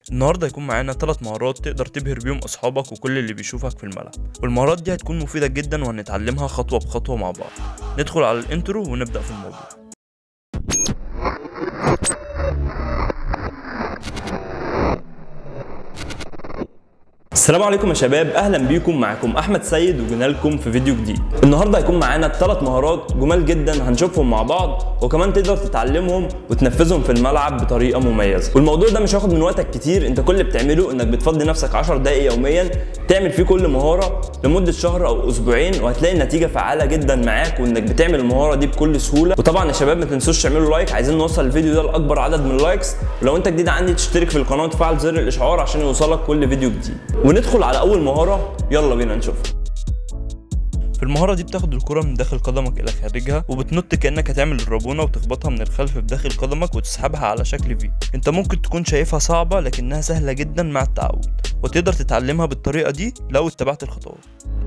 النهارده هيكون معانا ثلاث مهارات تقدر تبهر بيهم اصحابك وكل اللي بيشوفك في الملعب والمهارات دي هتكون مفيدة جدا وهنتعلمها خطوة بخطوة مع بعض ندخل على الانترو ونبدأ في الموضوع السلام عليكم يا شباب اهلا بيكم معاكم احمد سيد وجينا لكم في فيديو جديد النهارده هيكون معانا ثلاث مهارات جمال جدا هنشوفهم مع بعض وكمان تقدر تتعلمهم وتنفذهم في الملعب بطريقه مميزه والموضوع ده مش هياخد من وقتك كتير انت كل اللي بتعمله انك بتفضي نفسك 10 دقائق يوميا تعمل فيه كل مهاره لمده شهر او اسبوعين وهتلاقي النتيجه فعاله جدا معاك وانك بتعمل المهاره دي بكل سهوله وطبعا يا شباب ما تنسوش تعملوا لايك عايزين نوصل الفيديو ده لاكبر عدد من اللايكس ولو انت جديد عندي تشترك في القناه وتفعل زر الاشعار عشان يوصلك كل فيديو جديد وندخل على اول مهاره يلا بينا نشوفها في المهارة دي بتاخد الكرة من داخل قدمك إلى خارجها وبتنط كأنك هتعمل الرابونة وتخبطها من الخلف بداخل قدمك وتسحبها على شكل في انت ممكن تكون شايفها صعبة لكنها سهلة جدا مع التعود وتقدر تتعلمها بالطريقة دي لو اتبعت الخطوات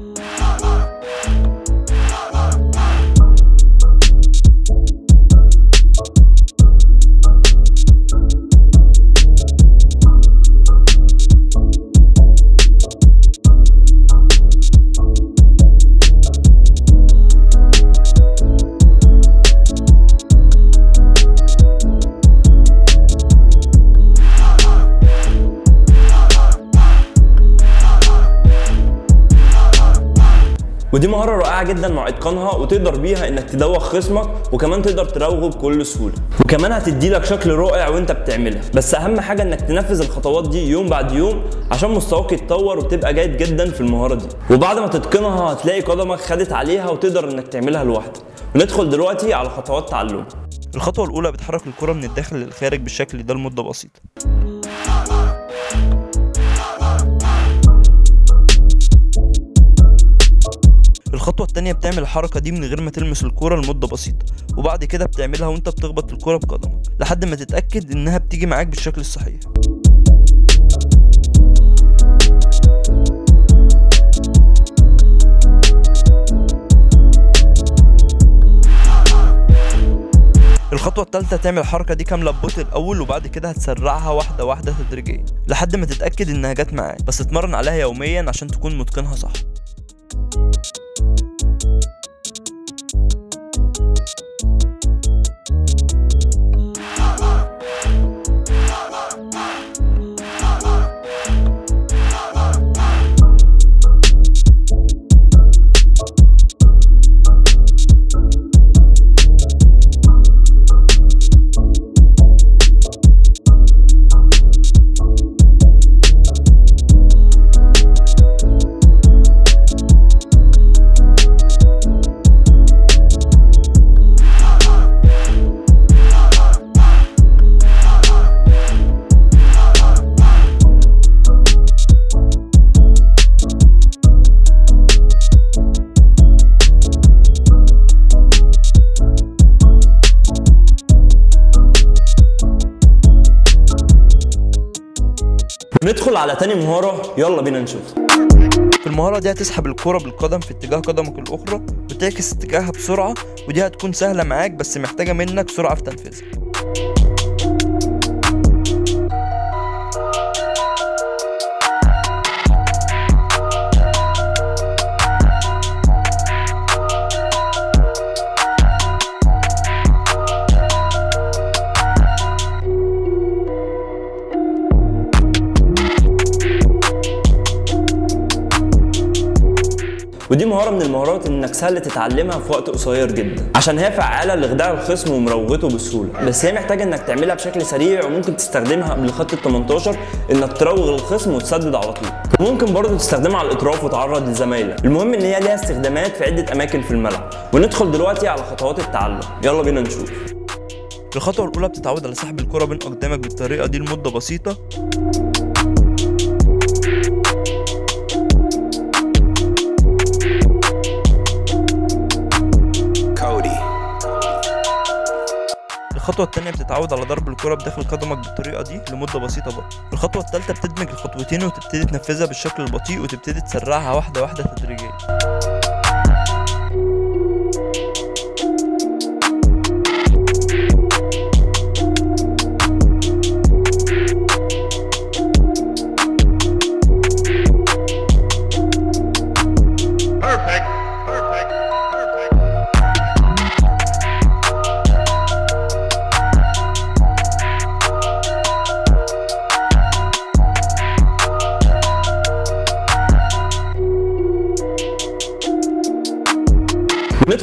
ودي مهارة رائعة جدا مع اتقانها وتقدر بيها انك تدوخ خصمك وكمان تقدر تراوغه بكل سهولة وكمان هتدي لك شكل رائع وانت بتعملها بس اهم حاجة انك تنفذ الخطوات دي يوم بعد يوم عشان مستواك يتطور وتبقى جيد جدا في المهارة دي وبعد ما تتقنها هتلاقي قدمك خدت عليها وتقدر انك تعملها لوحدك وندخل دلوقتي على خطوات تعلم الخطوة الأولى بتحرك الكرة من الداخل للخارج بالشكل ده لمدة بسيطة الخطوة التانية بتعمل الحركة دي من غير ما تلمس الكرة لمدة بسيطة وبعد كده بتعملها وانت بتخبط الكرة بقدمك لحد ما تتأكد انها بتيجي معاك بالشكل الصحيح الخطوة التالتة تعمل الحركة دي كاملة ببطء الأول وبعد كده هتسرعها واحدة واحدة تدريجيا لحد ما تتأكد إنها جت معاك بس اتمرن عليها يوميا عشان تكون متقنها صح ندخل على تاني مهارة يلا بينا نشوف في المهارة دي هتسحب الكرة بالقدم في اتجاه قدمك الأخرى وتعكس اتجاهها بسرعة ودي هتكون سهلة معاك بس محتاجة منك سرعة في تنفيذها ودي مهاره من المهارات انك سهل تتعلمها في وقت قصير جدا عشان هي فعاله لخداع الخصم ومروغته بسهوله بس هي محتاجه انك تعملها بشكل سريع وممكن تستخدمها قبل خط ال 18 انك تروغ الخصم وتسدد على طول وممكن برضه تستخدمها على الاطراف وتعرض لزمايلك المهم ان هي ليها استخدامات في عده اماكن في الملعب وندخل دلوقتي على خطوات التعلم يلا بينا نشوف الخطوة الأولى بتتعود على سحب الكرة بين أقدامك بالطريقة دي لمدة بسيطة الخطوة التانية بتتعود على ضرب الكرة بداخل قدمك بالطريقة دي لمدة بسيطة برضه الخطوة التالتة بتدمج الخطوتين وتبتدي تنفذها بالشكل البطيء وتبتدي تسرعها واحدة واحدة تدريجيا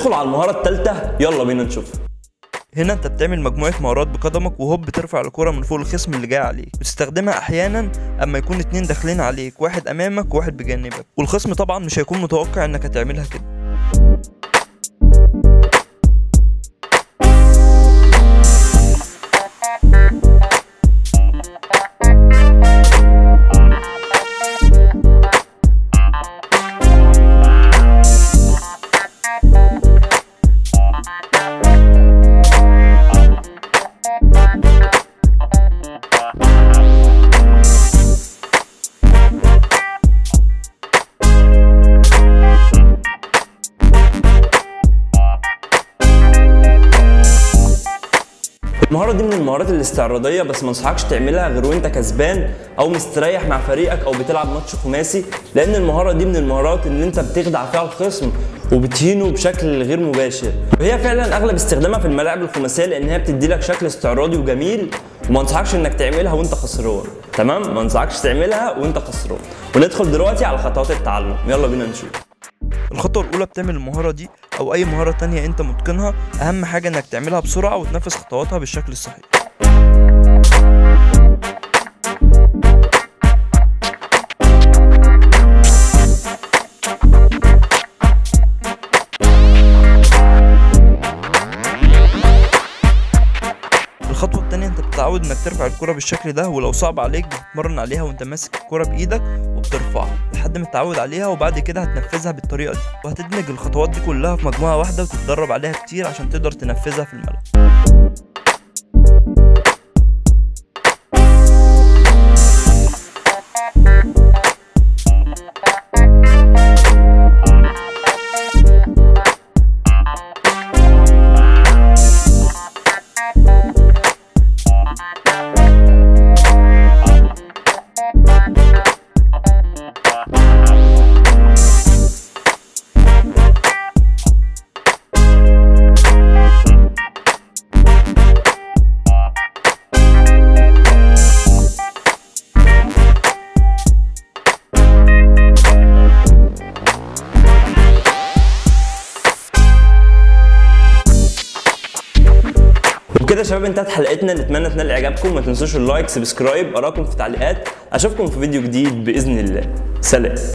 ندخل على المهاره الثالثه يلا بينا نشوفها هنا انت بتعمل مجموعة مهارات بقدمك وهوب بترفع الكرة من فوق الخصم اللي جاي عليك بتستخدمها احيانا اما يكون اتنين داخلين عليك واحد امامك وواحد بجانبك والخصم طبعا مش هيكون متوقع انك هتعملها كده المهاره دي من المهارات الاستعراضيه بس ما انصحكش تعملها غير وانت كسبان او مستريح مع فريقك او بتلعب ماتش خماسي لان المهاره دي من المهارات اللي انت بتخدع فيها الخصم وبتهينه بشكل غير مباشر وهي فعلا اغلب استخدامها في الملاعب الخماسيه لان هي بتدي لك شكل استعراضي وجميل وما انصحكش انك تعملها وانت خسران تمام ما انصحكش تعملها وانت خسران وندخل دلوقتي على خطوات التعلم يلا بينا نشوف الخطوة الأولى بتعمل المهارة دي أو أي مهارة تانية أنت متقنها أهم حاجة إنك تعملها بسرعة وتنفذ خطواتها بالشكل الصحيح الخطوة التانية انت بتتعود انك ترفع الكرة بالشكل ده ولو صعب عليك بتتمرن عليها وانت ماسك الكرة بايدك وبترفعها لحد ما تتعود عليها وبعد كده هتنفذها بالطريقة دي وهتدمج الخطوات دي كلها في مجموعة واحدة وتتدرب عليها كتير عشان تقدر تنفذها في الملعب وبكده يا شباب انتهت حلقتنا نتمنى تنال اعجابكم ما تنسوش اللايك سبسكرايب اراكم في التعليقات اشوفكم في فيديو جديد باذن الله سلام